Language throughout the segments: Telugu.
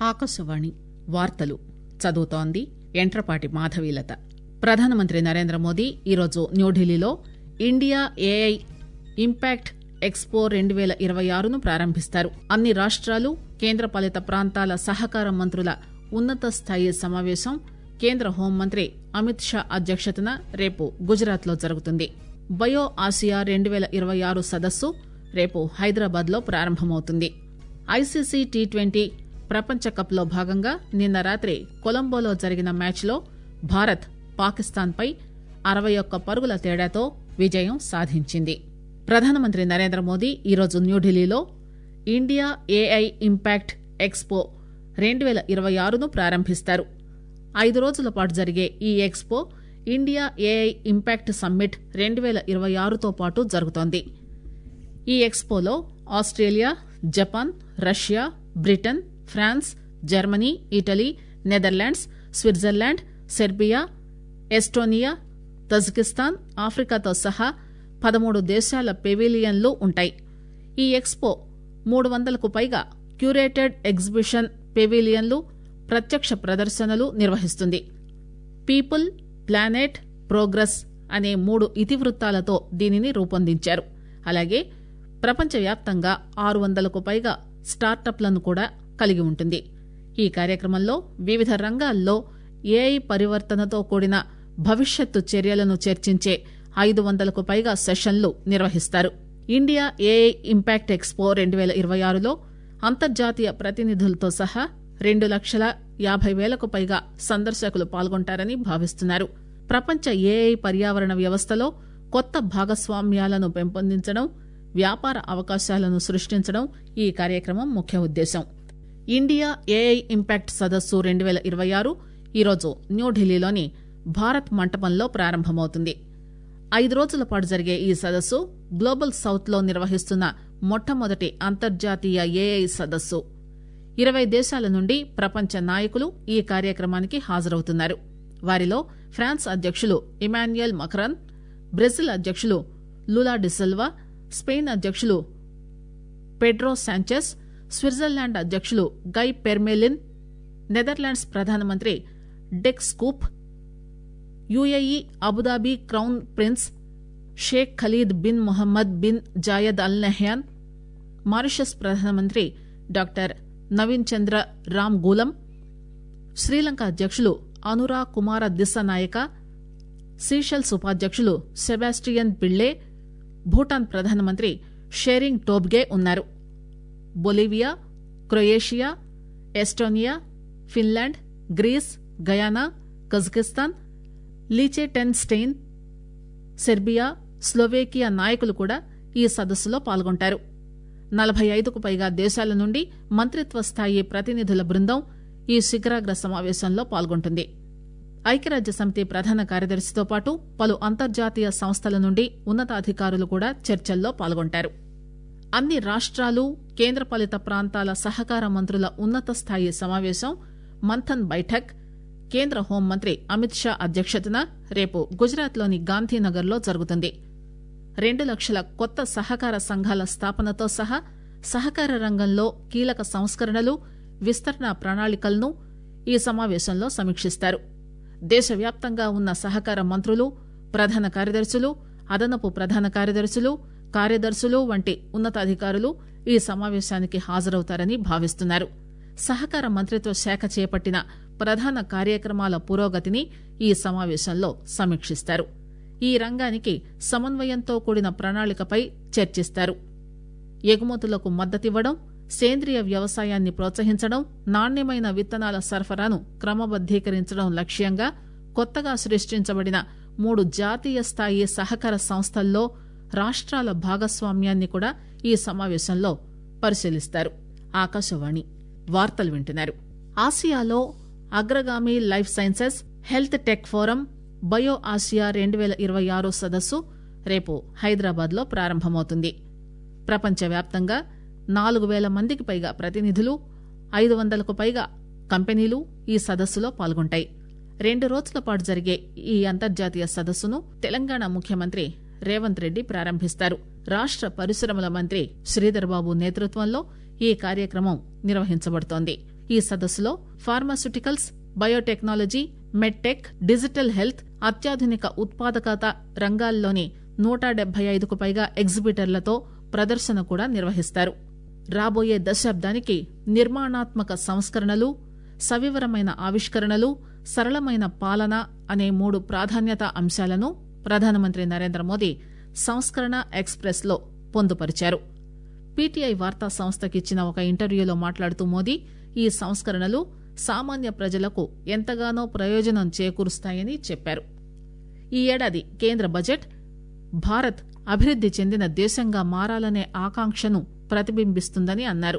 ఆకాశవాణి వార్తలు చదువుతోంది ఎంట్రపాటి మాధవీలత ప్రధానమంత్రి నరేంద్ర మోదీ ఈరోజు న్యూఢిల్లీలో ఇండియా ఏఐ ఇంపాక్ట్ ఎక్స్పో రెండు పేల ఇరవై ఆరును ప్రారంభిస్తారు అన్ని రాష్టాలు కేంద్రపాలిత ప్రాంతాల సహకార మంత్రుల ఉన్నత స్థాయి సమావేశం కేంద్ర హోంమంత్రి అమిత్ షా అధ్యక్షతన రేపు గుజరాత్ లో జరుగుతుంది బయో ఆసియా రెండు పేల ఇరవై ఆరు సదస్సు రేపు హైదరాబాద్ లో ప్రారంభమవుతుంది ఐసీసీ టీ ట్వంటీ ప్రపంచ కప్ లో భాగంగా నిన్న రాత్రి కొలంబోలో జరిగిన మ్యాచ్ లో భారత్ పాకిస్తాన్ పై అరవై ఒక్క పరుగుల తేడాతో విజయం సాధించింది ప్రధానమంత్రి నరేంద్ర మోదీ ఈరోజు న్యూఢిల్లీలో ఇండియా ఏఐ ఇంపాక్ట్ ఎక్స్పో రెండు పేల ఇరవై ఆరును ప్రారంభిస్తారు ఐదు రోజుల పాటు జరిగే ఈ expo India AI impact summit రెండు పేల ఇరవై ఆరుతో పాటు జరుగుతోంది ఈ ఎక్స్పోలో Australia Japan Russia Britain France Germany Italy Netherlands Switzerland Serbia Estonia Tajikistan ఆఫ్రికాతో సహా పదమూడు దేశాల పెవిలియన్లు ఉంటాయి ఈ ఎక్స్పో మూడు వందలకు పైగా క్యూరేటెడ్ ఎగ్జిబిషన్ పెవిలియన్లు ప్రత్యక్ష ప్రదర్శనలు నిర్వహిస్తుంది పీపుల్ ప్లానెట్ ప్రోగ్రెస్ అనే మూడు ఇతివృత్తాలతో దీనిని రూపొందించారు అలాగే ప్రపంచవ్యాప్తంగా ఆరు వందలకు పైగా స్టార్టప్లను కూడా కలిగి ఉంటుంది ఈ కార్యక్రమంలో వివిధ రంగాల్లో ఏఐ పరివర్తనతో కూడిన భవిష్యత్తు చర్యలను చర్చించే ఐదు వందలకు పైగా సెషన్లు నిర్వహిస్తారు ఇండియా ఏఐ ఇంపాక్ట్ ఎక్స్పో రెండు పేల ఇరవై ఆరులో అంతర్జాతీయ ప్రతినిధులతో సహా రెండు లక్షల యాభై వేలకు పైగా సందర్శకులు పాల్గొంటారని భావిస్తున్నారు ప్రపంచ ఏఐ పర్యావరణ వ్యవస్థలో కొత్త భాగస్వామ్యాలను పెంపొందించడం వ్యాపార అవకాశాలను సృష్టించడం ఈ కార్యక్రమం ముఖ్య ఉద్దేశం ఇండియా ఏఐ ఇంపాక్ట్ సదస్సు రెండు పేల ఇరవై ఆరు ఈరోజు న్యూఢిల్లీలోని భారత్ మంటపంలో ప్రారంభమవుతుంది ఐదు రోజుల పాటు జరిగే ఈ సదస్సు గ్లోబల్ సౌత్ లో నిర్వహిస్తున్న మొట్టమొదటి అంతర్జాతీయ ఏఐ సదస్సు ఇరవై దేశాల నుండి ప్రపంచ నాయకులు ఈ కార్యక్రమానికి హాజరవుతున్నారు వారిలో ఫ్రాన్స్ అధ్యకులు ఇమాన్యుయల్ మక్రన్ బ్రెజిల్ అధ్యకులు లులా డిసిల్వా స్పెయిన్ అధ్యకులు పెడ్రో శాంచెస్ స్విట్జర్లాండ్ అధ్యకులు గై పెర్మెలిన్ నెదర్లాండ్స్ ప్రధానమంత్రి Dick Schoof UAE Abu Dhabi crown prince Sheikh Khalid bin Mohamed bin Zayed Al Nahyan Mauritius ప్రధానమంత్రి డాక్టర్ నవీన్ చంద్ర రామ్ గూలం శ్రీలంక అధ్యకులు అనురా కుమార దిశనాయక సీషెల్స్ ఉపాధ్యకులు సెబాస్టియన్ పిళ్లే భూటాన్ ప్రధానమంత్రి షేరింగ్ టోబ్గే ఉన్నారు Bolivia Croatia Estonia Finland Greece Guyana Kazakhstan Liechtenstein Serbia Slovakia నాయకులు కూడా ఈ సదస్సులో పాల్గొంటారు నలభై ఐదుకు పైగా దేశాల నుండి మంత్రిత్వ స్థాయి ప్రతినిధుల బృందం ఈ శిఖరాగ్ర సమావేశంలో పాల్గొంటుంది ఐక్యరాజ్య సమితి ప్రధాన కార్యదర్శితో పాటు పలు అంతర్జాతీయ సంస్థల నుండి ఉన్నతాధికారులు కూడా చర్చల్లో పాల్గొంటారు అన్ని రాష్ట్రాలు కేంద్రపాలిత ప్రాంతాల సహకార మంత్రుల ఉన్నత స్థాయి సమావేశం మంథన్ బైఠక్ కేంద్ర హోంమంత్రి అమిత్ షా అధ్యక్షతన రేపు గుజరాత్లోని గాంధీనగర్లో జరుగుతుంది రెండు లక్షల కొత్త సహకార సంఘాల స్థాపనతో సహా సహకార రంగంలో కీలక సంస్కరణలు విస్తరణ ప్రణాళికలను ఈ సమావేశంలో సమీక్షిస్తారు దేశవ్యాప్తంగా ఉన్న సహకార మంత్రులు ప్రధాన కార్యదర్శులు అదనపు ప్రధాన కార్యదర్శులు కార్యదర్శులు వంటి ఉన్నతాధికారులు ఈ సమావేశానికి హాజరవుతారని భావిస్తున్నారు సహకార మంత్రిత్వ శాఖ చేపట్టిన ప్రధాన కార్యక్రమాల పురోగతిని ఈ సమావేశంలో సమీక్షిస్తారు ఈ రంగానికి సమన్వయంతో కూడిన ప్రణాళికపై చర్చిస్తారు ఎగుమతులకు మద్దతివ్వడం సేంద్రియ వ్యవసాయాన్ని ప్రోత్సహించడం నాణ్యమైన విత్తనాల సరఫరాను క్రమబద్దీకరించడం లక్ష్యంగా కొత్తగా సృష్టించబడిన మూడు జాతీయ స్థాయి సహకార సంస్థల్లో రాష్ట్రాల భాగస్వామ్యాన్ని కూడా ఈ సమావేశంలో పరిశీలిస్తారు ఆకాశవాణి వార్తలు వింటున్నారు ఆసియాలో అగ్రగామి life sciences health tech forum bio Asia రెండు పేల ఇరవై ఆరు సదస్సు రేపు హైదరాబాద్ లో ప్రారంభమవుతుంది ప్రపంచవ్యాప్తంగా నాలుగు వేల మందికి పైగా ప్రతినిధులు ఐదు వందలకు పైగా కంపెనీలు ఈ సదస్సులో పాల్గొంటాయి రెండు రోజుల పాటు జరిగే ఈ అంతర్జాతీయ సదస్సును తెలంగాణ ముఖ్యమంత్రి రేవంత్ రెడ్డి ప్రారంభిస్తారు రాష్ట పరిశ్రమల మంత్రి శ్రీధర్ బాబు నేతృత్వంలో ఈ కార్యక్రమం నిర్వహించబడుతోంది ఈ సదస్సులో pharmaceuticals biotechnology medtech digital health అత్యాధునిక ఉత్పాదకత రంగాల్లోని నూట డెబ్బై ఐదుకు పైగా ఎగ్జిబిటర్లతో ప్రదర్శన కూడా నిర్వహిస్తారు రాబోయే దశాబ్దానికి నిర్మాణాత్మక సంస్కరణలు సవివరమైన ఆవిష్కరణలు సరళమైన పాలన అనే మూడు ప్రాధాన్యత అంశాలను ప్రధానమంత్రి నరేంద్ర మోదీ సంస్కరణ ఎక్స్ప్రెస్ లో పొందుపరిచారు పీటీఐ వార్తా సంస్థకిచ్చిన ఒక ఇంటర్వ్యూలో మాట్లాడుతూ మోదీ ఈ సంస్కరణలు సామాన్య ప్రజలకు ఎంతగానో ప్రయోజనం చేకూరుస్తాయని చెప్పారు ఈ ఏడాది కేంద్ర బడ్జెట్ భారత్ అభివృద్ది చెందిన దేశంగా మారాలనే ఆకాంక్షను ప్రతిబింబిస్తుందని అన్నారు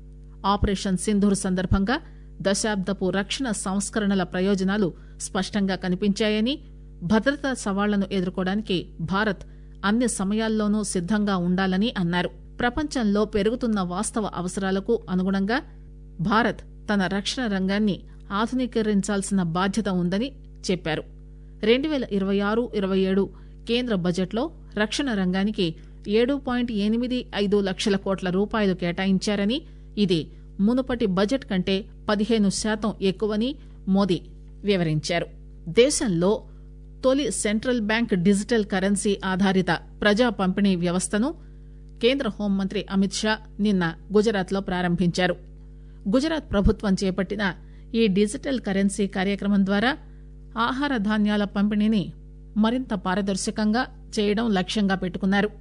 ఆపరేషన్ సింధూర్ సందర్భంగా దశాబ్దపు రక్షణ సంస్కరణల ప్రయోజనాలు స్పష్టంగా కనిపించాయని భద్రతా సవాళ్లను ఎదుర్కోవడానికి భారత్ అన్ని సమయాల్లోనూ సిద్దంగా ఉండాలని అన్నారు ప్రపంచంలో పెరుగుతున్న వాస్తవ అవసరాలకు అనుగుణంగా భారత్ తన రక్షణ రంగాన్ని ఆధునీకరించాల్సిన బాధ్యత ఉందని చెప్పారు రెండు పేల ఇరవై ఆరు ఇరవై ఏడు కేంద్ర బడ్జెట్లో రక్షణ రంగానికి ఏడు పాయింట్ ఎనిమిది ఐదు లక్షల కోట్ల రూపాయలు కేటాయించారని ఇది మునుపటి బడ్జెట్ కంటే పదిహేను శాతం ఎక్కువని మోదీ వివరించారు దేశంలో తొలి సెంట్రల్ బ్యాంక్ డిజిటల్ కరెన్సీ ఆధారిత ప్రజా పంపిణీ వ్యవస్థను కేంద్ర హోంమంత్రి అమిత్ షా నిన్న గుజరాత్ లో ప్రారంభించారు గుజరాత్ ప్రభుత్వం చేపట్టిన ఈ డిజిటల్ కరెన్సీ కార్యక్రమం ద్వారా ఆహార ధాన్యాల పంపిణీని మరింత పారదర్శకంగా చేయడం లక్ష్యంగా పెట్టుకున్నారు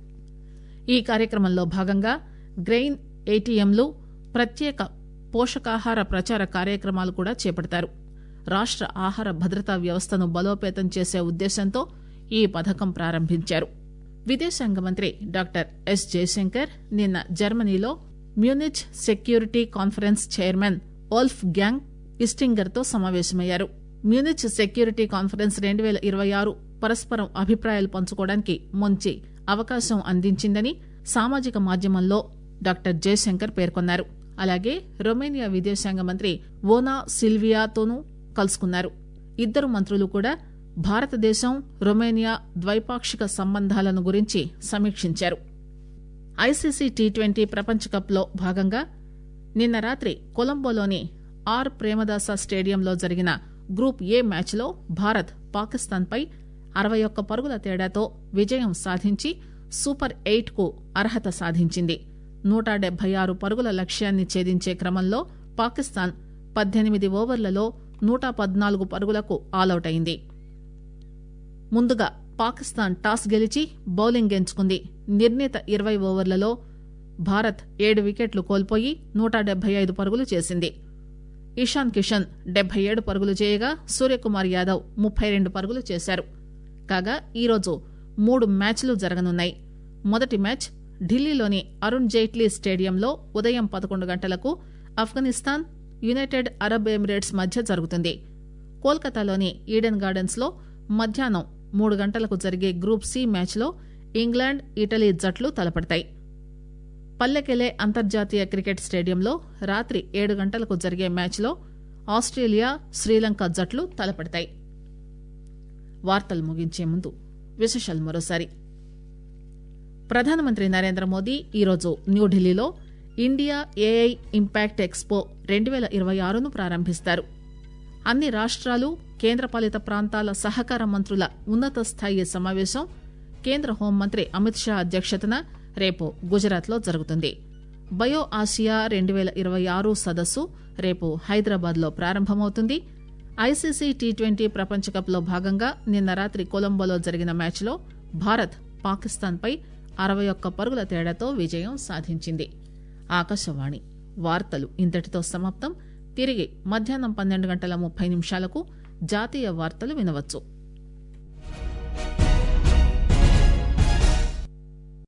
ఈ కార్యక్రమంలో భాగంగా గ్రెయిన్ ఏటీఎంలు ప్రత్యేక పోషకాహార ప్రచార కార్యక్రమాలు కూడా చేపడతారు రాష్ట ఆహార భద్రతా వ్యవస్థను బలోపేతం చేసే ఉద్దేశంతో ఈ పథకం ప్రారంభించారు విదేశాంగ మంత్రి డాక్టర్ ఎస్ జయశంకర్ నిన్న జర్మనీలో Munich security conference chairman Wolfgang Ischinger తో సమావేశమయ్యారు మ్యూనిచ్ సెక్యూరిటీ కాన్ఫరెన్స్ రెండు పేల ఇరవై ఆరు పరస్పరం అభిప్రాయాలు పంచుకోవడానికి మంచి అవకాశం అందించిందని సామాజిక మాధ్యమంలో డాక్టర్ జయశంకర్ పేర్కొన్నారు అలాగే రొమేనియా విదేశాంగ మంత్రి ఓనా సిల్వియాతోనూ కలుసుకున్నారు ఇద్దరు మంత్రులు కూడా భారతదేశం రొమేనియా ద్వైపాక్షిక సంబంధాలను గురించి సమీక్షించారు ఐసీసీ టీ ట్వంటీ ప్రపంచ కప్ లో భాగంగా నిన్న రాత్రి కొలంబోలోని ఆర్ ప్రేమదాస స్టేడియంలో జరిగిన గ్రూప్ ఏ మ్యాచ్లో భారత్ పాకిస్తాన్ పై అరవై ఒక్క పరుగుల తేడాతో విజయం సాధించి సూపర్ ఎయిట్ కు అర్హత సాధించింది నూట డెబ్బై ఆరు పరుగుల లక్ష్యాన్ని ఛేదించే క్రమంలో పాకిస్తాన్ పద్దెనిమిది ఓవర్లలో నూట పద్నాలుగు పరుగులకు ఆలౌట్ అయింది ముందుగా పాకిస్తాన్ టాస్ గెలిచి బౌలింగ్ ఎంచుకుంది నిర్ణీత ఇరవై ఓవర్లలో భారత్ ఏడు వికెట్లు కోల్పోయి నూట డెబ్బై ఐదు పరుగులు చేసింది ఇషాన్ కిషన్ డెబ్బై ఏడు పరుగులు చేయగా సూర్యకుమార్ యాదవ్ ముప్పై రెండు పరుగులు చేశారు కాగా ఈరోజు మూడు మ్యాచ్లు జరగనున్నాయి మొదటి మ్యాచ్ ఢిల్లీలోని అరుణ్ జైట్లీ స్టేడియంలో ఉదయం పదకొండు గంటలకు ఆఫ్ఘనిస్తాన్ యునైటెడ్ అరబ్ ఎమిరేట్స్ మధ్య జరుగుతుంది కోల్కతాలోని ఈడెన్ గార్డెన్స్ లో మధ్యాహ్నం మూడు గంటలకు జరిగే గ్రూప్ సి మ్యాచ్లో ఇంగ్లాండ్ ఇటలీ జట్లు తలపడతాయి పల్లెకెలే అంతర్జాతీయ క్రికెట్ స్టేడియంలో రాత్రి ఏడు గంటలకు జరిగే మ్యాచ్లో ఆస్ట్రేలియా శ్రీలంక జట్లు తలపడతాయి వార్తలు ముగించే ముందు విశేషాలు మరోసారి ప్రధానమంత్రి నరేంద్ర మోదీ ఈరోజు న్యూఢిల్లీలో ఇండియా ఏఐ ఇంపాక్ట్ ఎక్స్పో రెండు పేల ఇరవై ఆరును ప్రారంభిస్తారు అన్ని రాష్ట్రాలు కేంద్రపాలిత ప్రాంతాల సహకార మంత్రుల ఉన్నత స్థాయి సమావేశం కేంద్ర హోంమంత్రి అమిత్ షా అధ్యక్షతన రేపు గుజరాత్ లో జరుగుతుంది బయో ఆసియా రెండు పేల ఇరవై ఆరు సదస్సు రేపు హైదరాబాద్ లో ప్రారంభమవుతుంది ఐసీసీ టీ ట్వంటీ ప్రపంచ కప్ లో భాగంగా నిన్న రాత్రి కొలంబోలో జరిగిన మ్యాచ్లో భారత్ పాకిస్తాన్ పై అరవై ఒక్క పరుగుల తేడాతో విజయం సాధించింది ఆకాశవాణి వార్తలు ఇంతటితో సమాప్తం తిరిగి మధ్యాహ్నం పన్నెండు గంటల ముప్పై నిమిషాలకు జాతీయ వార్తలు వినవచ్చు